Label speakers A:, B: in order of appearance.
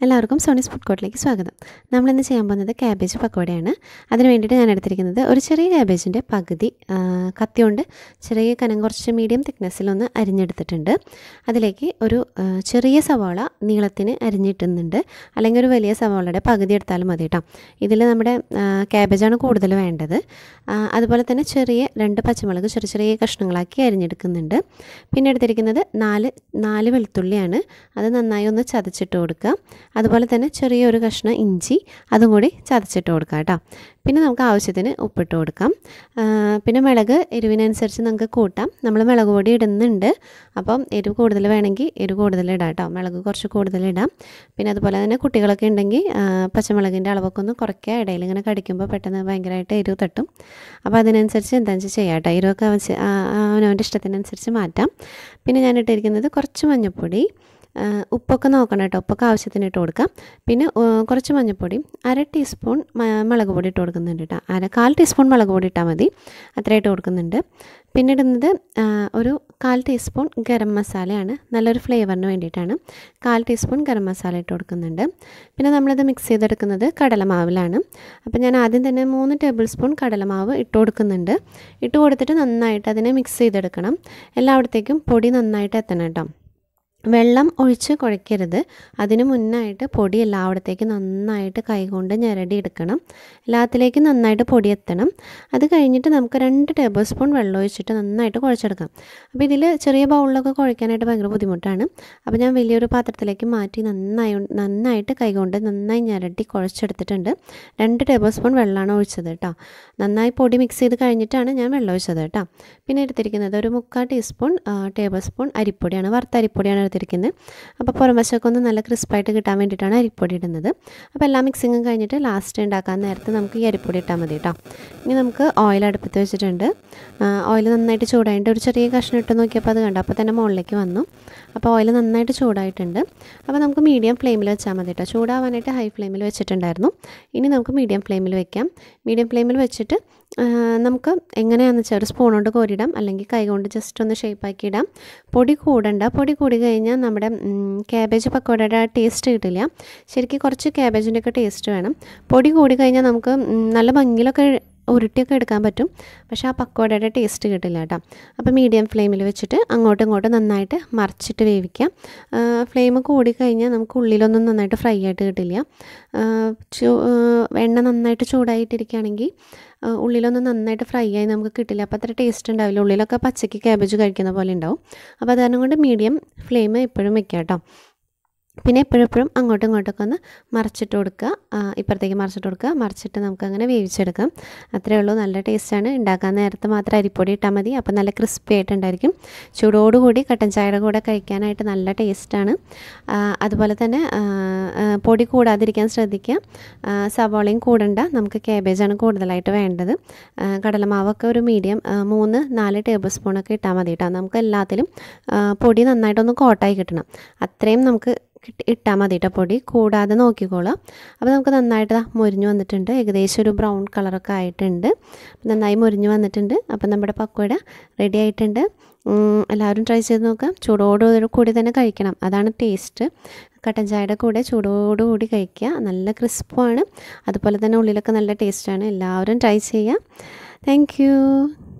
A: എല്ലാവർക്കും സോണീസ് ഫുഡ് കോർട്ടിലേക്ക് സ്വാഗതം നമ്മളിന്ന് ചെയ്യാൻ പോകുന്നത് ക്യാബേജ് പക്കോടയാണ് അതിന് വേണ്ടിയിട്ട് ഞാൻ എടുത്തിരിക്കുന്നത് ഒരു ചെറിയ ക്യാബേജിൻ്റെ പകുതി ആ, കത്തി കൊണ്ട് ചെറിയ കനം കുറച്ച് മീഡിയം തിക്നെസ്സിലൊന്ന് അരിഞ്ഞെടുത്തിട്ടുണ്ട് അതിലേക്ക് ഒരു ആ, ചെറിയ സവാള നീളത്തിന് അരിഞ്ഞിട്ടുന്നുണ്ട് അല്ലെങ്കിൽ ഒരു വലിയ സവാളയുടെ പകുതി എടുത്താലും മതി കേട്ടോ ഇതിൽ നമ്മുടെ ആ, ക്യാബേജാണ് കൂടുതൽ വേണ്ടത് ആ, അതുപോലെ തന്നെ ചെറിയ രണ്ട് പച്ചമുളക് ചെറിയ ചെറിയ കഷ്ണങ്ങളാക്കി അരിഞ്ഞെടുക്കുന്നുണ്ട് പിന്നെ എടുത്തിരിക്കുന്നത് നാല് നാല് വെളുത്തുള്ളിയാണ് അത് നന്നായി ഒന്ന് ചതച്ചിട്ട് കൊടുക്കുക അതുപോലെ തന്നെ ചെറിയൊരു കഷ്ണം ഇഞ്ചി അതും കൂടി ചതച്ചിട്ട് കൊടുക്കുക കേട്ടോ പിന്നെ നമുക്ക് ആവശ്യത്തിന് ഉപ്പിട്ട് കൊടുക്കാം ആ, പിന്നെ മുളക് എരിവിനനുസരിച്ച് നമുക്ക് കൂട്ടാം നമ്മൾ മുളക് പൊടി ഇടുന്നുണ്ട് അപ്പം എരിവ് കൂടുതൽ വേണമെങ്കിൽ എരിവ് കൂടുതൽ ഇടാം കേട്ടോ മുളക് കുറച്ച് കൂടുതൽ ഇടാം പിന്നെ അതുപോലെ തന്നെ കുട്ടികളൊക്കെ ഉണ്ടെങ്കിൽ ആ, പച്ചമുളകിൻ്റെ അളവൊക്കെ ഒന്ന് കുറയ്ക്കുക ഇടയിൽ ഇങ്ങനെ കടിക്കുമ്പോൾ പെട്ടെന്ന് ഭയങ്കരമായിട്ട് എരിവ് തട്ടും അപ്പോൾ അതിനനുസരിച്ച് എന്താണെന്ന് വെച്ചാൽ ചെയ്യാം കേട്ടോ എരിവൊക്കെ ആവശ്യ ആ, ആ, അവനവൻ്റെ ഇഷ്ടത്തിനനുസരിച്ച് മാറ്റാം പിന്നെ ഞാൻ ഇട്ടിരിക്കുന്നത് കുറച്ച് മഞ്ഞൾപ്പൊടി ആ, ഉപ്പൊക്കെ നോക്കണം കേട്ടോ ഉപ്പൊക്കെ ആവശ്യത്തിന് ഇട്ട് കൊടുക്കാം പിന്നെ ആ, കുറച്ച് മഞ്ഞൾപ്പൊടി അര ടീസ്പൂൺ മ- മുളക് പൊടി ഇട്ട് കൊടുക്കുന്നുണ്ട് കേട്ടോ അര കാൽ ടീസ്പൂൺ മുളക് പൊടി ഇട്ടാൽ മതി അത്ര ഇട്ട് കൊടുക്കുന്നുണ്ട് പിന്നെ ഇടുന്നത് ആ, ഒരു കാൽ ടീസ്പൂൺ ഗരം മസാലയാണ് നല്ലൊരു ഫ്ലേവറിന് വേണ്ടിയിട്ടാണ് കാൽ ടീസ്പൂൺ ഗരം മസാല ഇട്ട് കൊടുക്കുന്നുണ്ട് പിന്നെ നമ്മളിത് മിക്സ് ചെയ്തെടുക്കുന്നത് കടലമാവിലാണ് അപ്പോൾ ഞാൻ ആദ്യം തന്നെ മൂന്ന് ടേബിൾ സ്പൂൺ കടലമാവ് ഇട്ട് കൊടുക്കുന്നുണ്ട് ഇട്ട് കൊടുത്തിട്ട് നന്നായിട്ട് അതിനെ മിക്സ് ചെയ്തെടുക്കണം എല്ലായിടത്തേക്കും പൊടി നന്നായിട്ട് എത്തണം കേട്ടോ വെള്ളം ഒഴിച്ച് കുഴയ്ക്കരുത് അതിന് മുന്നായിട്ട് പൊടി എല്ലായിടത്തേക്കും നന്നായിട്ട് കൈകൊണ്ട് ഞെരടി എടുക്കണം എല്ലാത്തിലേക്കും നന്നായിട്ട് പൊടി എത്തണം അത് കഴിഞ്ഞിട്ട് നമുക്ക് രണ്ട് ടേബിൾ സ്പൂൺ വെള്ളം ഒഴിച്ചിട്ട് നന്നായിട്ട് കുഴച്ചെടുക്കാം അപ്പോൾ ഇതിൽ ചെറിയ ബൗളിലൊക്കെ കുഴയ്ക്കാനായിട്ട് ഭയങ്കര ബുദ്ധിമുട്ടാണ് അപ്പോൾ ഞാൻ വലിയൊരു പാത്രത്തിലേക്ക് മാറ്റി നന്നായി നന്നായിട്ട് കൈകൊണ്ട് നന്നായി ഞെരടി കുഴച്ചെടുത്തിട്ടുണ്ട് രണ്ട് ടേബിൾ സ്പൂൺ വെള്ളമാണ് ഒഴിച്ചത് കേട്ടോ നന്നായി പൊടി മിക്സ് ചെയ്ത് കഴിഞ്ഞിട്ടാണ് ഞാൻ വെള്ളം ഒഴിച്ചത് കേട്ടോ പിന്നെ എടുത്തിരിക്കുന്നത് ഒരു മുക്കാൽ ടീസ്പൂൺ ടേബിൾ സ്പൂൺ അരിപ്പൊടിയാണ് വറുത്ത അരിപ്പൊടിയാണ് എടുത്തിരിക്കുന്നത് അപ്പോൾ പുറം വശമൊക്കെ ഒന്ന് നല്ല ക്രിസ്പായിട്ട് കിട്ടാൻ വേണ്ടിയിട്ടാണ് അരിപ്പൊടി ഇടുന്നത് അപ്പോൾ എല്ലാ മിക്സിങ്ങും കഴിഞ്ഞിട്ട് ലാസ്റ്റ് ഉണ്ടാക്കാൻ നേരത്ത് നമുക്ക് ഈ അരിപ്പൊടി ഇട്ടാൽ മതി കേട്ടോ ഇനി നമുക്ക് ഓയിൽ അടുപ്പത്ത് വെച്ചിട്ടുണ്ട് ഓയിൽ നന്നായിട്ട് ചൂടായിട്ട് ഒരു ചെറിയ കഷ്ണം ഇട്ട് നോക്കിയപ്പോൾ അത് കണ്ടു അപ്പോൾ തന്നെ മുകളിലേക്ക് വന്നു അപ്പോൾ ഓയിൽ നന്നായിട്ട് ചൂടായിട്ടുണ്ട് അപ്പോൾ നമുക്ക് മീഡിയം ഫ്ലെയിമിൽ വെച്ചാൽ മതി കേട്ടോ ചൂടാവാനായിട്ട് ഹൈ ഫ്ലെയിമിൽ വെച്ചിട്ടുണ്ടായിരുന്നു ഇനി നമുക്ക് മീഡിയം ഫ്ലെയിമിൽ വെക്കാം മീഡിയം ഫ്ലെയിമിൽ വെച്ചിട്ട് ആ, നമുക്ക് എങ്ങനെയാണെന്ന് വെച്ചാൽ ഒരു സ്പൂൺ കൊണ്ട് കോരിടാം അല്ലെങ്കിൽ കൈ കൊണ്ട് ജസ്റ്റ് ഒന്ന് ഷേപ്പാക്കി ഇടാം പൊടി കൂടണ്ട പൊടി കൂടി കഴിഞ്ഞാൽ നമ്മുടെ ക്യാബേജ് പക്കോടയുടെ ടേസ്റ്റ് കിട്ടില്ല ശരിക്കും കുറച്ച് ക്യാബേജിൻ്റെ ഒക്കെ ടേസ്റ്റ് വേണം പൊടി കൂടി കഴിഞ്ഞാൽ നമുക്ക് ഉം, നല്ല ഭംഗിയിലൊക്കെ ഉരുട്ടിയൊക്കെ എടുക്കാൻ പറ്റും പക്ഷേ ആ പക്കോടയുടെ ടേസ്റ്റ് കിട്ടില്ല കേട്ടോ അപ്പോൾ മീഡിയം ഫ്ലെയിമിൽ വെച്ചിട്ട് അങ്ങോട്ടും ഇങ്ങോട്ടും നന്നായിട്ട് മറിച്ചിട്ട് വേവിക്കാം ഫ്ലെയിം കൂടി കഴിഞ്ഞാൽ നമുക്ക് ഉള്ളിലൊന്നും നന്നായിട്ട് ഫ്രൈ ആയിട്ട് കിട്ടില്ല ആ, ചൂ- ആ, എണ്ണ നന്നായിട്ട് ചൂടായിട്ടിരിക്കുകയാണെങ്കിൽ ആ, ഉള്ളിലൊന്നും നന്നായിട്ട് ഫ്രൈ ആയി നമുക്ക് കിട്ടില്ല അപ്പോൾ അത്ര ടേസ്റ്റ് ഉണ്ടാവില്ല ഉള്ളിലൊക്കെ പച്ചയ്ക്ക് ക്യാബേജ് കഴിക്കുന്ന പോലെ ഉണ്ടാവും അപ്പോൾ അത് കാരണം കൊണ്ട് മീഡിയം ഫ്ലെയിം എപ്പോഴും വെക്കാം കേട്ടോ പിന്നെ എപ്പോഴെപ്പോഴും അങ്ങോട്ടും ഇങ്ങോട്ടൊക്കെ ഒന്ന് മറിച്ചിട്ട് കൊടുക്കുക ആ, ഇപ്പുറത്തേക്ക് മറിച്ചിട്ട് കൊടുക്കുക മറിച്ചിട്ട് നമുക്ക് അങ്ങനെ വേവിച്ചെടുക്കാം അത്രയേ ഉള്ളൂ നല്ല ടേസ്റ്റാണ് ഉണ്ടാക്കാൻ നേരത്ത് മാത്രം അരിപ്പൊടി ഇട്ടാൽ മതി അപ്പോൾ നല്ല ക്രിസ്പി ആയിട്ടുണ്ടായിരിക്കും ചൂടോടുകൂടി കട്ടൻ ചായയുടെ കൂടെ കഴിക്കാനായിട്ട് നല്ല ടേസ്റ്റാണ് ആ, അതുപോലെ തന്നെ ആ, ആ, പൊടി കൂടാതിരിക്കാൻ ശ്രദ്ധിക്കുക ആ, സവാളയും കൂടണ്ട നമുക്ക് ക്യാബേജാണ് കൂടുതലായിട്ട് വേണ്ടത് ആ, കടലമാവൊക്കെ ഒരു മീഡിയം ആ, മൂന്ന് നാല് ടേബിൾ സ്പൂണൊക്കെ ഇട്ടാൽ മതി കേട്ടോ നമുക്ക് എല്ലാത്തിലും ആ, പൊടി നന്നായിട്ടൊന്ന് കോട്ടായി കിട്ടണം അത്രയും നമുക്ക് കിട്ടി ഇട്ടാൽ മതി കേട്ടോ പൊടി കൂടാതെ നോക്കിക്കോളാം അപ്പോൾ നമുക്ക് നന്നായിട്ട് ദാ മൊരിഞ്ഞ് വന്നിട്ടുണ്ട് ഏകദേശം ഒരു ബ്രൗൺ കളറൊക്കെ ആയിട്ടുണ്ട് അപ്പോൾ നന്നായി മൊരിഞ്ഞ് വന്നിട്ടുണ്ട് അപ്പോൾ നമ്മുടെ പക്കോട റെഡി ആയിട്ടുണ്ട് ഉം, എല്ലാവരും ട്രൈ ചെയ്ത് നോക്കാം ചൂടോട് കൂടി തന്നെ കഴിക്കണം അതാണ് ടേസ്റ്റ് കട്ടൻ ചായയുടെ കൂടെ ചൂടോടുകൂടി കഴിക്കുക നല്ല ക്രിസ്പുമാണ് അതുപോലെ തന്നെ ഉള്ളിലൊക്കെ നല്ല ടേസ്റ്റാണ് എല്ലാവരും ട്രൈ ചെയ്യുക താങ്ക്